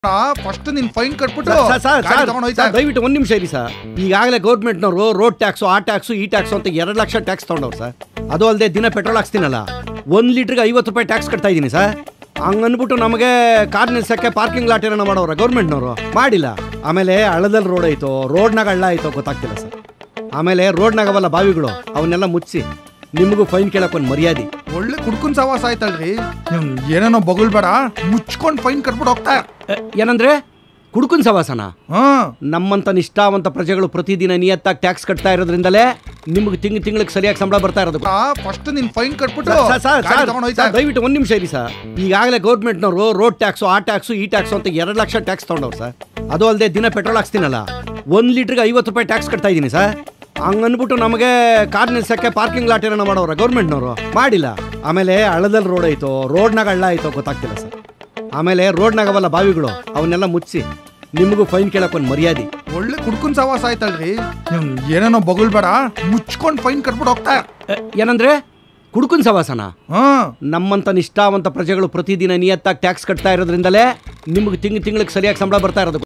first ನಿನ್ fine ಕಟ್ಬಿಟ್ಟು sir sir ಗಾಡಿ ಸರ್ ತಗೊಂಡ್ ಹೋಯ್ತಾ ಸರ್ ದಯವಿಟ್ಟು ಒಂದು ನಿಮಿಷ ಇರಿ ಸರ್ ಈಗಾಗಲೇ ಗೌರ್ಮೆಂಟ್ನವರು ರೋಡ್ ಟ್ಯಾಕ್ಸು ಆ ಟ್ಯಾಕ್ಸು ಈ ಟ್ಯಾಕ್ಸು ಅಂತ ಎರಡು ಲಕ್ಷ ಟ್ಯಾಕ್ಸ್ ತೊಗೊಂಡವ್ರು ಸರ್ ಅದು ಅಲ್ಲದೆ ದಿನ ಪೆಟ್ರೋಲ್ ಹಾಕ್ಸ್ತೀನಲ್ಲ ಒಂದು ಲೀಟ್ರಿಗೆ ಐವತ್ತು ರೂಪಾಯಿ ಟ್ಯಾಕ್ಸ್ ಕಟ್ತಾ ಇದ್ದೀನಿ ಸರ್ ಹಂಗನ್ಬಿಟ್ಟು ನಮಗೆ ಕಾರ್ ನಿಲ್ಸಕ್ಕೆ ಪಾರ್ಕಿಂಗ್ ಲಾಟ್ ಏನೋ ಮಾಡೋರ ಗೌರ್ಮೆಂಟ್ನವರು ಮಾಡಿಲ್ಲ ಆಮೇಲೆ ಹಳ್ಳದಲ್ಲಿ ರೋಡ್ ಐತೋ ರೋಡ್ನಾಗ ಹಳ್ಳ ಐತೋ ಗೊತ್ತಾಗ್ತಿಲ್ಲ ಸರ್ ಆಮೇಲೆ ರೋಡ್ನಾಗ ಅವಲ್ಲ ಬಾವಿಗಳು ಅವನ್ನೆಲ್ಲ ಮುಚ್ಚಿಸಿ ನಿಮಗೂ ಫೈನ್ ಕೇಳಕ್ಕೆ ಒಂದು ಮರ್ಯಾದೆ ಒಳ್ಳೆ ಕುಡ್ಕುನ್ ಸವಾಸ ಆಯ್ತಲ್ರಿ ನೀವು ಏನೇನೋ ಬಗುಲ್ ಬೇಡ ಮುಚ್ಕೊಂಡ್ ಫೈನ್ ಕಟ್ಬಿಟ್ಟು ಹೋಗ್ತಾ ಎ, ಏನಂದ್ರೆ ಕುಡ್ಕುನ್ ಸವಾಸನ ಹ್ಮ್ ನಮ್ಮಂತ ನಿಷ್ಠಾವಂತ ಪ್ರಜೆಗಳು ಪ್ರತಿದಿನ ನಿಯತ್ತಾಗಿ ಟ್ಯಾಕ್ಸ್ ಕಟ್ತಾ ಇರೋದ್ರಿಂದಲೇ ನಿಮ್ಗೆ ತಿಂಗ್ ತಿಂಗಳಿಗೆ ಸರಿಯಾಗಿ ಸಂಬಳ ಬರ್ತಾ ಇರೋದು ಫಸ್ಟ್ ನಿನ್ ಫೈನ್ ಕಟ್ಬಿಟ್ಟು ಸರ್, ಸರ್, ಗಾಡಿ ಸರ್, ತಗೊಂಡ್ ಹೋಯ್ತಾ ಸರ್, ದಯವಿಟ್ಟು ಒಂದು ನಿಮಿಷ ಇರಿ ಸರ್ ಈಗಾಗಲೇ ಗೌರ್ಮೆಂಟ್ನವರು ರೋಡ್ ಟ್ಯಾಕ್ಸು ಆ ಟ್ಯಾಕ್ಸು ಈ ಟ್ಯಾಕ್ಸು ಅಂತ ಎರಡು ಲಕ್ಷ ಟ್ಯಾಕ್ಸ್ ತೊಗೊಂಡವ್ರು ಸರ್ ಅದು ಅಲ್ಲದೆ ದಿನ ಪೆಟ್ರೋಲ್ ಹಾಕ್ಸ್ತೀನಲ್ಲ ಒಂದು ಲೀಟ್ರಿಗೆ ಐವತ್ತು ರೂಪಾಯಿ ಟ್ಯಾಕ್ಸ್ ಕಟ್ತಾ ಇದ್ದೀನಿ ಸರ್ ಹಂಗನ್ಬಿಟ್ಟು ನಮಗೆ ಕಾರ್ ನಿಲ್ಸಕ್ಕೆ ಪಾರ್ಕಿಂಗ್ ಲಾಟ್ ಏನೋ ಮಾಡೋರ ಗೌರ್ಮೆಂಟ್ನವರು ಮಾಡಿಲ್ಲ ಆಮೇಲೆ ಹಳ್ಳದಲ್ಲಿ ರೋಡ್ ಐತೋ ರೋಡ್ನಾಗ ಹಳ್ಳ ಐತೋ ಗೊತ್ತಾಗ್ತಿಲ್ಲ ಸರ್ ಆಮೇಲೆ ರೋಡ್ನಾಗ ಅವಲ್ಲ ಬಾವಿಗಳು ಅವನ್ನೆಲ್ಲ ಮುಚ್ಚಿಸಿ ನಿಮಗೂ ಫೈನ್ ಕೇಳಕ್ಕೆ ಒಂದು ಮರ್ಯಾದೆ ಒಳ್ಳೆ ಕುಡ್ಕುನ್ ಸವಾಸ ಆಯ್ತಲ್ರಿ ನೀವು ಏನೇನೋ ಬಗುಲ್ ಬೇಡ ಮುಚ್ಕೊಂಡ್ ಫೈನ್ ಕಟ್ಬಿಟ್ಟು ಹೋಗ್ತಾ ಎ, ಏನಂದ್ರೆ ಕುಡ್ಕುನ್ ಸವಾಸನ ಹ್ಮ್ ನಮ್ಮಂತ ನಿಷ್ಠಾವಂತ ಪ್ರಜೆಗಳು ಪ್ರತಿದಿನ ನಿಯತ್ತಾಗಿ ಟ್ಯಾಕ್ಸ್ ಕಟ್ತಾ ಇರೋದ್ರಿಂದಲೇ ನಿಮ್ಗೆ ತಿಂಗ್ ತಿಂಗಳಿಗೆ ಸರಿಯಾಗಿ ಸಂಬಳ ಬರ್ತಾ ಇರೋದು